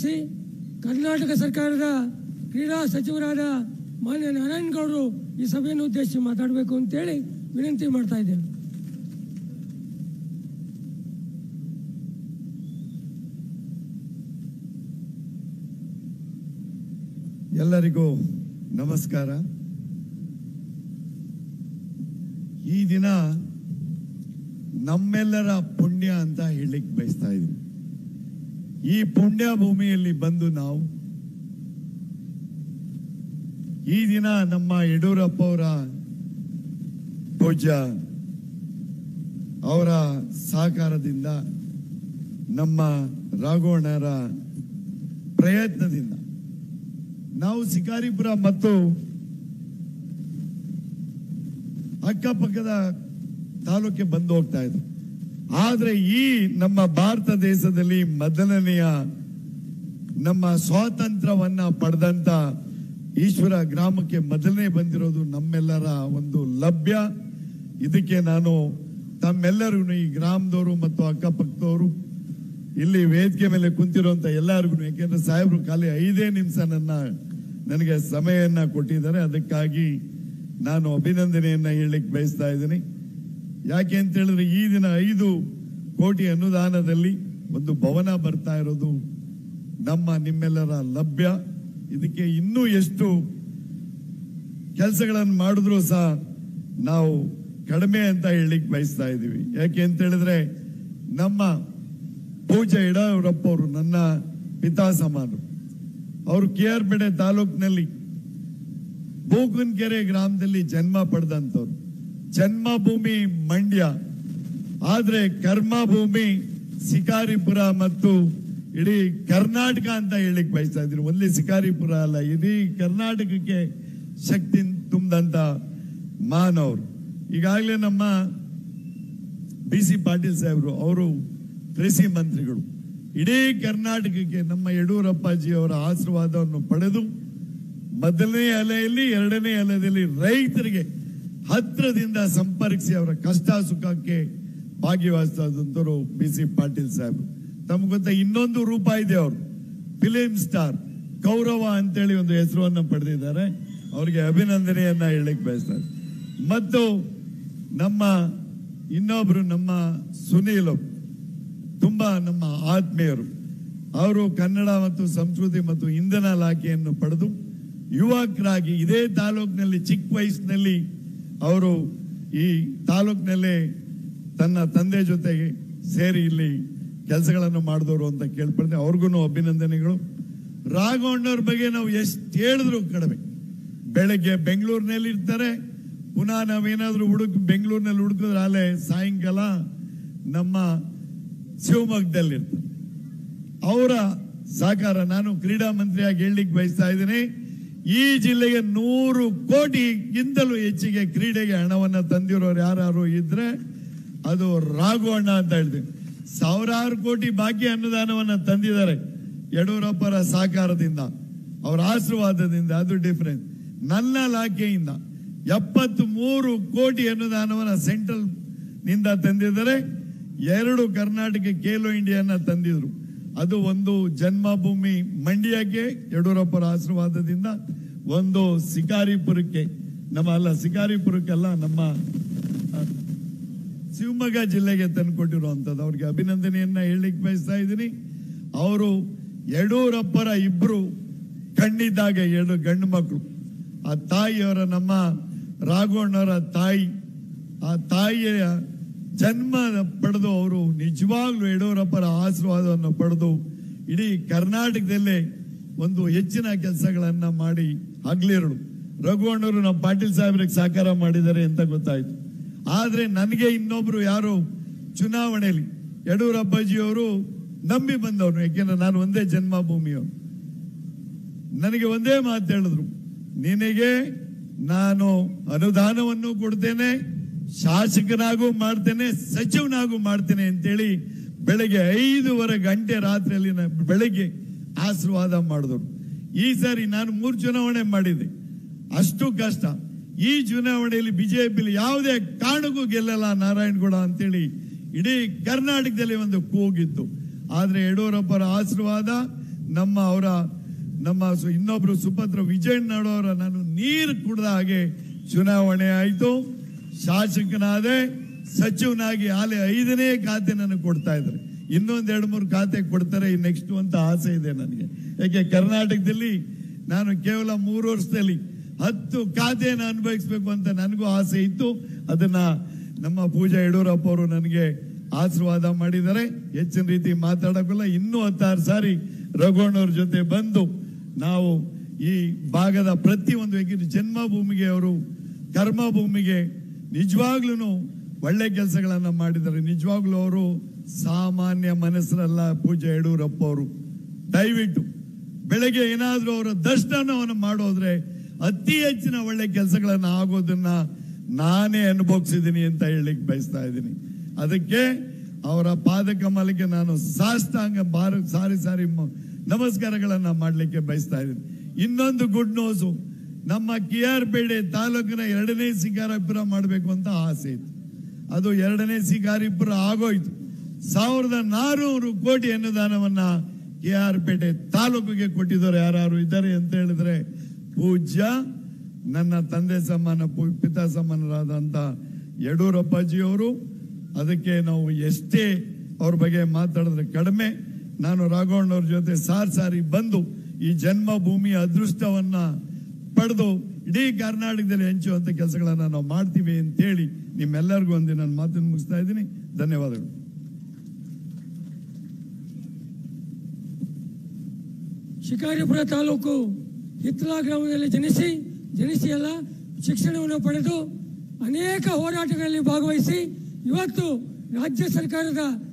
ಕರೆಸಿ ಕರ್ನಾಟಕ ಸರ್ಕಾರದ ಕ್ರೀಡಾ ಸಚಿವರಾದ ಮಾನ್ಯ ನಾರಾಯಣಗೌಡರು ಈ ಸಭೆಯನ್ನು ಉದ್ದೇಶಿಸಿ ಮಾತಾಡಬೇಕು ಅಂತೇಳಿ ವಿನಂತಿ ಮಾಡ್ತಾ ಇದ್ದೇನೆ ಎಲ್ಲರಿಗೂ ನಮಸ್ಕಾರ ಈ ದಿನ ನಮ್ಮೆಲ್ಲರ ಪುಣ್ಯ ಅಂತ ಹೇಳಲಿಕ್ಕೆ ಬಯಸ್ತಾ ಇದ್ವಿ ಈ ಪುಣ್ಯ ಭೂಮಿಯಲ್ಲಿ ಬಂದು ನಾವು ಈ ದಿನ ನಮ್ಮ ಯಡಿಯೂರಪ್ಪ ಅವರ ಪೂಜ್ಯ ಅವರ ಸಹಕಾರದಿಂದ ನಮ್ಮ ರಾಘವಣ್ಣರ ಪ್ರಯತ್ನದಿಂದ ನಾವು ಶಿಕಾರಿಪುರ ಮತ್ತು ಅಕ್ಕಪಕ್ಕದ ತಾಲೂಕಿಗೆ ಬಂದು ಹೋಗ್ತಾ ಇದ್ವು ಆದ್ರೆ ಈ ನಮ್ಮ ಭಾರತ ದೇಶದಲ್ಲಿ ಮೊದಲನೆಯ ನಮ್ಮ ಸ್ವಾತಂತ್ರ್ಯವನ್ನ ಪಡೆದಂತ ಈಶ್ವರ ಗ್ರಾಮಕ್ಕೆ ಮೊದಲನೇ ಬಂದಿರೋದು ನಮ್ಮೆಲ್ಲರ ಒಂದು ಲಭ್ಯ ಇದಕ್ಕೆ ನಾನು ತಮ್ಮೆಲ್ಲರಿಗೂ ಈ ಗ್ರಾಮದವರು ಮತ್ತು ಅಕ್ಕಪಕ್ಕದವರು ಇಲ್ಲಿ ವೇದಿಕೆ ಮೇಲೆ ಕುಂತಿರುವಂತ ಎಲ್ಲರಿಗೂ ಯಾಕೆಂದ್ರೆ ಸಾಹೇಬ್ರು ಖಾಲಿ ಐದೇ ನಿಮಿಷ ನನ್ನ ನನಗೆ ಸಮಯವನ್ನ ಕೊಟ್ಟಿದ್ದಾರೆ ಅದಕ್ಕಾಗಿ ನಾನು ಅಭಿನಂದನೆಯನ್ನ ಹೇಳಲಿಕ್ಕೆ ಬಯಸ್ತಾ ಇದ್ದೀನಿ ಯಾಕೆ ಅಂತ ಹೇಳಿದ್ರೆ ಈ ದಿನ ಐದು ಕೋಟಿ ಅನುದಾನದಲ್ಲಿ ಒಂದು ಭವನ ಬರ್ತಾ ಇರೋದು ನಮ್ಮ ನಿಮ್ಮೆಲ್ಲರ ಲಭ್ಯ ಇದಕ್ಕೆ ಇನ್ನೂ ಎಷ್ಟು ಕೆಲಸಗಳನ್ನು ಮಾಡಿದ್ರು ಸಹ ನಾವು ಕಡಿಮೆ ಅಂತ ಹೇಳಲಿಕ್ಕೆ ಬಯಸ್ತಾ ಇದ್ದೀವಿ ಯಾಕೆ ಅಂತ ಹೇಳಿದ್ರೆ ನಮ್ಮ ಪೂಜೆ ಯಡಿಯೂರಪ್ಪ ಅವರು ನನ್ನ ಪಿತಾ ಸಮಾನರು ಅವರು ಕೆ ಆರ್ ಪೇಟೆ ತಾಲೂಕಿನಲ್ಲಿ ಬೂಕನ್ಕೆರೆ ಗ್ರಾಮದಲ್ಲಿ ಜನ್ಮ ಪಡೆದಂತವ್ರು ಜನ್ಮಭೂಮಿ ಮಂಡ್ಯ ಆದ್ರೆ ಕರ್ಮಭೂಮಿ ಶಿಕಾರಿಪುರ ಮತ್ತು ಇಡೀ ಕರ್ನಾಟಕ ಅಂತ ಹೇಳಿಕ್ ಬಯಸ್ತಾ ಇದ್ರು ಒಂದೇ ಶಿಕಾರಿಪುರ ಅಲ್ಲ ಇಡೀ ಕರ್ನಾಟಕಕ್ಕೆ ಶಕ್ತಿ ತುಂಬಿದಂತ ಮಾನವರು ಈಗಾಗಲೇ ನಮ್ಮ ಬಿ ಸಿ ಪಾಟೀಲ್ ಸಾಹೇಬರು ಅವರು ಕೃಷಿ ಮಂತ್ರಿಗಳು ಇಡೀ ಕರ್ನಾಟಕಕ್ಕೆ ನಮ್ಮ ಯಡಿಯೂರಪ್ಪಾಜಿ ಅವರ ಆಶೀರ್ವಾದವನ್ನು ಪಡೆದು ಮೊದಲನೇ ಅಲೆಯಲ್ಲಿ ಎರಡನೇ ಅಲೆಯಲ್ಲಿ ರೈತರಿಗೆ ಹತ್ರದಿಂದ ಸಂಪರ್ಕಿಸಿ ಅವರ ಕಷ್ಟ ಸುಖಕ್ಕೆ ಭಾಗಿವಹಿಸಿದಂತರು ಬಿ ಸಿ ಪಾಟೀಲ್ ಸಾಹೇಬರು ತಮ್ಗೆ ಗೊತ್ತಾ ಇನ್ನೊಂದು ರೂಪ ಇದೆ ಅವರು ಫಿಲಿಂ ಸ್ಟಾರ್ ಕೌರವ ಅಂತೇಳಿ ಒಂದು ಹೆಸರನ್ನು ಪಡೆದಿದ್ದಾರೆ ಅವರಿಗೆ ಅಭಿನಂದನೆಯನ್ನ ಹೇಳಕ್ ಬಯಸ್ತಾರೆ ಮತ್ತು ನಮ್ಮ ಇನ್ನೊಬ್ರು ನಮ್ಮ ಸುನೀಲ್ ಅವ್ರು. ತುಂಬಾ ನಮ್ಮ ಆತ್ಮೀಯರು ಅವರು ಕನ್ನಡ ಮತ್ತು ಸಂಸ್ಕೃತಿ ಮತ್ತು ಇಂಧನ ಇಲಾಖೆಯನ್ನು ಪಡೆದು ಯುವಕರಾಗಿ ಇದೇ ತಾಲೂಕಿನಲ್ಲಿ ಚಿಕ್ಕ ವಯಸ್ಸಿನಲ್ಲಿ ಅವರು ಈ ತಾಲೂಕಿನಲ್ಲೇ ತನ್ನ ತಂದೆ ಜೊತೆಗೆ ಸೇರಿ ಇಲ್ಲಿ ಕೆಲಸಗಳನ್ನು ಮಾಡಿದವರು ಅಂತ ಕೇಳ್ಪಡ್ದೆ ಅವ್ರಿಗೂ ಅಭಿನಂದನೆಗಳು ರಾಘವಣ್ಣವ್ರ ಬಗ್ಗೆ ನಾವು ಎಷ್ಟು ಹೇಳಿದ್ರು ಕಡಿಮೆ ಬೆಳಗ್ಗೆ ಬೆಂಗಳೂರಿನಲ್ಲಿ ಇರ್ತಾರೆ ಪುನಃ ನಾವೇನಾದ್ರೂ ಹುಡುಕ್ ಬೆಂಗಳೂರಿನಲ್ಲಿ ಹುಡುಕಿದ್ರೆ ಅಲ್ಲೇ ಸಾಯಂಕಾಲ ನಮ್ಮ ಶಿವಮೊಗ್ಗದಲ್ಲಿರ್ತಾರೆ ಅವರ ಸಹಕಾರ ನಾನು ಕ್ರೀಡಾ ಮಂತ್ರಿಯಾಗಿ ಹೇಳಲಿಕ್ಕೆ ಬಯಸ್ತಾ ಇದ್ದೀನಿ ಈ ಜಿಲ್ಲೆಗೆ ನೂರು ಕೋಟಿಗಿಂತಲೂ ಹೆಚ್ಚಿಗೆ ಕ್ರೀಡೆಗೆ ಹಣವನ್ನ ತಂದಿರೋರು ಯಾರು ಇದ್ರೆ ಅದು ರಾಘವಣ್ಣ ಅಂತ ಹೇಳ್ತೀನಿ ಸಾವಿರಾರು ಕೋಟಿ ಬಾಕಿ ಅನುದಾನವನ್ನ ತಂದಿದ್ದಾರೆ ಯಡಿಯೂರಪ್ಪರ ಸಹಕಾರದಿಂದ ಅವರ ಆಶೀರ್ವಾದದಿಂದ ಅದು ಡಿಫರೆನ್ಸ್ ನನ್ನ ಇಲಾಖೆಯಿಂದ ಎಪ್ಪತ್ತ್ ಮೂರು ಕೋಟಿ ಅನುದಾನವನ್ನ ಸೆಂಟ್ರಲ್ ನಿಂದ ತಂದಿದ್ದಾರೆ ಎರಡು ಕರ್ನಾಟಕ ಖೇಲೋ ಇಂಡಿಯಾನ ತಂದಿದ್ರು ಅದು ಒಂದು ಜನ್ಮಭೂಮಿ ಮಂಡ್ಯಕ್ಕೆ ಯಡಿಯೂರಪ್ಪರ ಆಶೀರ್ವಾದದಿಂದ ಒಂದು ಶಿಕಾರಿಪುರಕ್ಕೆ ನಮ್ಮ ಅಲ್ಲ ಶಿಕಾರಿಪುರಕ್ಕೆಲ್ಲ ನಮ್ಮ ಆ, ಶಿವಮೊಗ್ಗ ಜಿಲ್ಲೆಗೆ ತಂದುಕೊಟ್ಟಿರುವಂಥದ್ದು ಅವ್ರಿಗೆ ಅಭಿನಂದನೆಯನ್ನ ಹೇಳಲಿಕ್ಕೆ ಬಯಸ್ತಾ ಇದ್ದೀನಿ ಅವರು ಯಡಿಯೂರಪ್ಪರ ಇಬ್ರು ಕಣ್ಣಿದ್ದಾಗ ಎರಡು ಗಂಡು ಮಕ್ಕಳು ಆ ತಾಯಿಯವರ ನಮ್ಮ ರಾಘವಣ್ಣವರ ತಾಯಿ ಆ ತಾಯಿಯ ಜನ್ಮ ಪಡೆದು ಅವರು ನಿಜವಾಗ್ಲೂ ಯಡಿಯೂರಪ್ಪರ ಆಶೀರ್ವಾದವನ್ನು ಪಡೆದು ಇಡೀ ಕರ್ನಾಟಕದಲ್ಲೇ ಒಂದು ಹೆಚ್ಚಿನ ಕೆಲಸಗಳನ್ನ ಮಾಡಿ ಹಗ್ಲಿರಳು ರಘುವಣ್ಣವರು ನಮ್ಮ ಪಾಟೀಲ್ ಸಾಹೇಬ್ರಿಗೆ ಸಹಕಾರ ಮಾಡಿದ್ದಾರೆ ಅಂತ ಗೊತ್ತಾಯ್ತು ಆದ್ರೆ ನನಗೆ ಇನ್ನೊಬ್ರು ಯಾರು ಚುನಾವಣೆಯಲ್ಲಿ ಯಡಿಯೂರಪ್ಪಾಜಿಯವರು ನಂಬಿ ಬಂದವರು ಯಾಕೆಂದ್ರೆ ನಾನು ಒಂದೇ ಜನ್ಮಭೂಮಿಯವರು ನನಗೆ ಒಂದೇ ಮಾತು ಹೇಳಿದ್ರು ನಿನಗೆ ನಾನು ಅನುದಾನವನ್ನು ಕೊಡ್ತೇನೆ ಶಾಸಕನಾಗೂ ಮಾಡ್ತೇನೆ ಸಚಿವನಾಗೂ ಮಾಡ್ತೇನೆ ಅಂತೇಳಿ ಬೆಳಗ್ಗೆ ಐದೂವರೆ ಗಂಟೆ ರಾತ್ರಿಯಲ್ಲಿ ನ- ಬೆಳಗ್ಗೆ ಆಶೀರ್ವಾದ ಮಾಡಿದ್ರು ಈ ಸಾರಿ ನಾನು ಮೂರು ಚುನಾವಣೆ ಮಾಡಿದ್ದೆ ಅಷ್ಟು ಕಷ್ಟ ಈ ಚುನಾವಣೆಯಲ್ಲಿ ಬಿಜೆಪಿಲಿ ಯಾವುದೇ ಕಾರಣಕ್ಕೂ ಗೆಲ್ಲಲ್ಲ ನಾರಾಯಣಗೌಡ ಅಂತೇಳಿ ಇಡೀ ಕರ್ನಾಟಕದಲ್ಲಿ ಒಂದು ಕೂಗಿತ್ತು ಆದ್ರೆ ಯಡಿಯೂರಪ್ಪರ ಆಶೀರ್ವಾದ ನಮ್ಮ ಅವರ ನಮ್ಮ ಸು- ಇನ್ನೊಬ್ರು ಸುಭದ್ರ ವಿಜಯಣ್ಣನವರ ನಾನು ನೀರು ಕುಡ್ದ ಹಾಗೆ ಚುನಾವಣೆ ಆಯ್ತು ಶಾಸಕನಾದೆ ಸಚಿವನಾಗಿ ಆಲೆ ಐದನೇ ಖಾತೆ ನನಗೆ ಕೊಡ್ತಾ ಇದ್ದಾರೆ ಇನ್ನೊಂದ್ ಎರಡು ಮೂರು ಖಾತೆ ಕೊಡ್ತಾರೆ ನೆಕ್ಸ್ಟ್ ಅಂತ ಆಸೆ ಇದೆ ನನಗೆ ಯಾಕೆ ಕರ್ನಾಟಕದಲ್ಲಿ ನಾನು ಕೇವಲ ಮೂರು ವರ್ಷದಲ್ಲಿ ಹತ್ತು ಖಾತೆಯನ್ನು ಅನುಭವಿಸ್ಬೇಕು ಅಂತ ನನಗೂ ಆಸೆ ಇತ್ತು ಅದನ್ನ ನಮ್ಮ ಪೂಜಾ ಯಡಿಯೂರಪ್ಪ ಅವರು ನನಗೆ ಆಶೀರ್ವಾದ ಮಾಡಿದ್ದಾರೆ ಹೆಚ್ಚಿನ ರೀತಿ ಮಾತಾಡೋಕ್ಕಲ್ಲ ಇನ್ನೂ ಹತ್ತಾರು ಸಾರಿ ರಘುವಣ್ಣವ್ರ ಜೊತೆ ಬಂದು ನಾವು ಈ ಭಾಗದ ಪ್ರತಿಯೊಂದು ವ್ಯಕ್ತಿ ಜನ್ಮಭೂಮಿಗೆ ಅವರು ಕರ್ಮಭೂಮಿಗೆ ನಿಜವಾಗ್ಲೂ ಒಳ್ಳೆ ಕೆಲಸಗಳನ್ನ ಮಾಡಿದ್ದಾರೆ ನಿಜವಾಗ್ಲೂ ಅವರು ಸಾಮಾನ್ಯ ಮನಸ್ಸರಲ್ಲ ಪೂಜಾ ಯಡಿಯೂರಪ್ಪ ಅವರು ದಯವಿಟ್ಟು ಬೆಳಗ್ಗೆ ಏನಾದ್ರೂ ಅವರ ದರ್ಶನವನ್ನು ಮಾಡೋದ್ರೆ ಅತಿ ಹೆಚ್ಚಿನ ಒಳ್ಳೆ ಕೆಲಸಗಳನ್ನ ಆಗೋದನ್ನ ನಾನೇ ಅನುಭವಿಸಿದ್ದೀನಿ ಅಂತ ಹೇಳಲಿಕ್ಕೆ ಬಯಸ್ತಾ ಇದ್ದೀನಿ ಅದಕ್ಕೆ ಅವರ ಪಾದ ಕಮಲಕ್ಕೆ ನಾನು ಸಾಷ್ಟಾಂಗ ಬಾರ ಸಾರಿ ಸಾರಿ ಮ- ನಮಸ್ಕಾರಗಳನ್ನ ಮಾಡಲಿಕ್ಕೆ ಬಯಸ್ತಾ ಇದ್ದೀನಿ ಇನ್ನೊಂದು ಗುಡ್ ನ್ಯೂಸು ನಮ್ಮ ಕೆ ಆರ್ ಪೇಟೆ ತಾಲೂಕಿನ ಎರಡನೇ ಶಿಕಾರಿಪುರ ಮಾಡಬೇಕು ಅಂತ ಆಸೆ ಇತ್ತು ಅದು ಎರಡನೇ ಶಿಕಾರಿಪುರ ಆಗೋಯ್ತು ಸಾವಿರದ ನಾನೂರು ಕೋಟಿ ಅನುದಾನವನ್ನ ಕೆ ಆರ್ ಪೇಟೆ ತಾಲೂಕಿಗೆ ಕೊಟ್ಟಿದ್ದಾರೆ ಯಾರು ಇದ್ದಾರೆ ಅಂತ ಹೇಳಿದ್ರೆ ಪೂಜ್ಯ ನನ್ನ ತಂದೆ ಸಮಾನ ಪು- ಪಿತಾ ಸಮಾನರಾದಂತ ಯಡಿಯೂರಪ್ಪಾಜಿಯವರು ಅದಕ್ಕೆ ನಾವು ಎಷ್ಟೇ ಅವ್ರ ಬಗ್ಗೆ ಮಾತಾಡಿದ್ರೆ ಕಡಿಮೆ ನಾನು ರಾಘವಣ್ಣವ್ರ ಜೊತೆ ಸಾರ್ ಸಾರಿ ಬಂದು ಈ ಜನ್ಮಭೂಮಿ ಅದೃಷ್ಟವನ್ನ ಪಡೆದು ಇಡೀ ಕರ್ನಾಟಕದಲ್ಲಿ ಹಂಚುವಂತ ಕೆಲಸಗಳನ್ನ ನಾವು ಮಾಡ್ತೀವಿ ಅಂತೇಳಿ ನಿಮ್ಮೆಲ್ಲರಿಗೂ ಒಂದು ನನ್ನ ಮಾತನ್ನು ಮುಗಿಸ್ತಾ ಇದ್ದೀನಿ ಧನ್ಯವಾದಗಳು ಶಿಕಾರಿಪುರ ತಾಲೂಕು ಹಿತ್ತಲ ಗ್ರಾಮದಲ್ಲಿ ಜನಿಸಿ ಜನಿಸಿ ಎಲ್ಲ ಶಿಕ್ಷಣವನ್ನು ಪಡೆದು ಅನೇಕ ಹೋರಾಟಗಳಲ್ಲಿ ಭಾಗವಹಿಸಿ ಇವತ್ತು ರಾಜ್ಯ ಸರ್ಕಾರದ